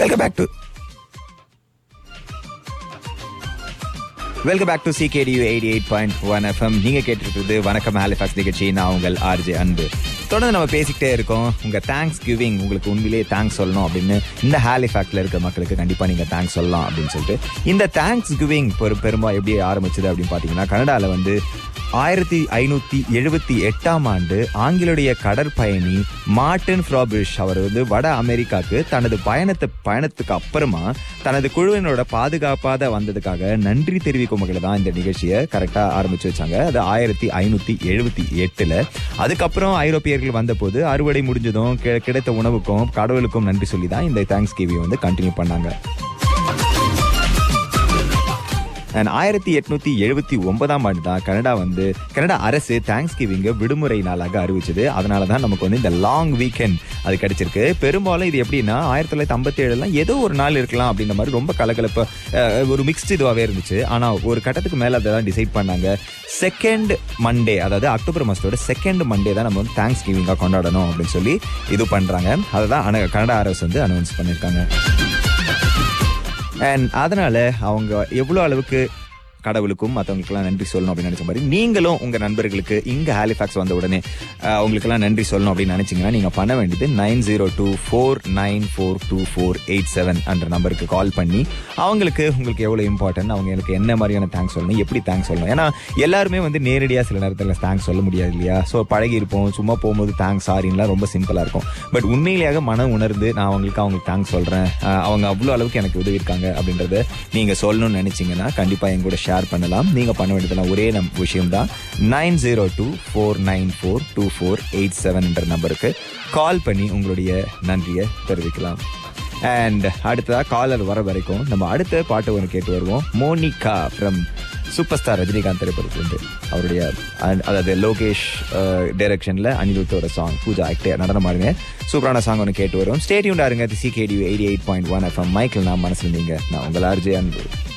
welcome back to welcome back to CKDU eighty eight point one FM நீங்க கேட்டிருக்கிறது வணக்கம் Halifax நிகழ்ச்சி நான் உங்கள் ஆர்ஜே அன்பு தொடர்ந்து நம்ம பேசிக்கிட்டே இருக்கோம் உங்க தேங்க்ஸ் கிவிங் உங்களுக்கு உண்மையிலேயே தேங்க்ஸ் சொல்லணும் அப்படின்னு இந்த ஹாலிஃபேக்ட்ல இருக்க மக்களுக்கு கண்டிப்பா நீங்க தேங்க்ஸ் சொல்லலாம் அப்படின்னு சொல்லிட்டு இந்த தேங்க்ஸ் கிவிங் பெரு பெருமா எப்படி ஆரம்பிச்சது அப்படின்னு பாத்தீங்கன்னா கனடால வந்து ஆயிரத்தி ஐநூத்தி எழுபத்தி எட்டாம் ஆண்டு ஆங்கிலுடைய கடற்பயணி மார்டின் ஃப்ராபிஷ் அவர் வந்து வட அமெரிக்காக்கு தனது பயணத்தை பயணத்துக்கு அப்புறமா தனது குழுவினரோட பாதுகாப்பாக வந்ததுக்காக நன்றி தெரிவிக்கும் வகையில் தான் இந்த நிகழ்ச்சியை கரெக்டா ஆரம்பிச்சு வச்சாங்க அது ஆயிரத்தி ஐநூத்தி எழுபத்தி எட்டுல அதுக்கப்புறம் ஐரோப்பியர்கள் வந்தபோது அறுவடை முடிஞ்சதும் கி- கிடைத்த உணவுக்கும் கடவுளுக்கும் நன்றி சொல்லி தான் இந்த தேங்க்ஸ் கிவிங் வந்து கண்டினியூ பண்ணாங்க அண்ட் ஆயிரத்தி எட்நூத்தி எழுபத்தி ஒன்பதாம் ஆண்டு தான் கனடா வந்து கனடா அரசு தேங்க்ஸ் கிவிங்க விடுமுறை நாளாக அறிவிச்சது அதனால தான் நமக்கு வந்து இந்த லாங் வீக்கெண்ட் அது கிடைச்சிருக்கு பெரும்பாலும் இது எப்படின்னா ஆயிரத்தி தொள்ளாயிரத்தி ஐம்பத்தி ஏழுலாம் ஏதோ ஒரு நாள் இருக்கலாம் அப்படின்ற மாதிரி ரொம்ப கலகலப்பா அஹ், ஒரு மிக்ஸ்டு இதுவாகவே இருந்துச்சு ஆனால் ஒரு கட்டத்துக்கு மேலே அதை தான் டிசைட் பண்ணாங்க செகண்ட் மண்டே அதாவது அக்டோபர் மாதத்தோட செகண்ட் மண்டே தான் நம்ம வந்து தேங்க்ஸ் கிவிங்காக கொண்டாடணும் அப்படின்னு சொல்லி இது பண்ணுறாங்க அதை தான் அன- கனடா அரசு வந்து அனௌன்ஸ் பண்ணியிருக்காங்க அண்ட் அதனால அவங்க எவ்வளோ அளவுக்கு கடவுளுக்கும் மற்றவங்களுக்கெல்லாம் நன்றி சொல்லணும் அப்படின்னு நினைச்ச மாதிரி நீங்களும் உங்க நண்பர்களுக்கு இங்க ஹாலிஃபேக்ஸ் வந்த உடனே அஹ், அவங்களுக்கெல்லாம் நன்றி சொல்லணும் அப்படின்னு நினைச்சீங்கன்னா நீங்க பண்ண வேண்டியது nine zero two four nine four two four eight seven என்ற நம்பருக்கு கால் பண்ணி அவங்களுக்கு உங்களுக்கு எவ்வளவு இம்பார்ட்டன்ட் அவங்க எனக்கு என்ன மாதிரியான தேங்க்ஸ் சொல்லணும் எப்படி தேங்க்ஸ் சொல்லணும் ஏன்னா எல்லாருமே வந்து நேரடியாக சில நேரத்தில் தேங்க்ஸ் சொல்ல முடியாது இல்லையா ஸோ பழகி இருப்போம் சும்மா போகும்போது தேங்க்ஸ் சாரின்லாம் ரொம்ப சிம்பிளாக இருக்கும் பட் உண்மையிலேயே மனம் உணர்ந்து நான் அவங்களுக்கு அவங்களுக்கு தேங்க்ஸ் சொல்கிறேன் அவங்க அவ்வளோ அளவுக்கு எனக்கு உதவி இருக்காங்க அப்படின்றத நீங்கள் சொல்லணும்னு நினச்சிங்கன்னா கண்டிப்பாக என் கூட ஷேர் பண்ணலாம் நீங்கள் பண்ண வேண்டியதெல்லாம் ஒரே நம் விஷயம் தான் nine zero two four nine four two four eight seven என்ற நம்பருக்கு கால் பண்ணி உங்களுடைய நன்றியை தெரிவிக்கலாம் அண்ட் அடுத்ததா காலர் வர வரைக்கும் நம்ம அடுத்த பாட்டு ஒன்று கேட்டு வருவோம் Monica from super star Rajinikanth திரைப்படத்துலேருந்து அவருடைய அஹ், அதாவது லோகேஷ் டைரக்ஷனில் அனிருத்தோட சாங் பூஜா ஆக்டே நடனம் ஆடுங்க சூப்பரான சாங் ஒன்று கேட்டு வரும் ஸ்டேடியூண்டா இருங்க CKD eighty eight point one FM Michael நான் மனசில் நீங்க நான் உங்கள் ஆர்ஜே அன்பு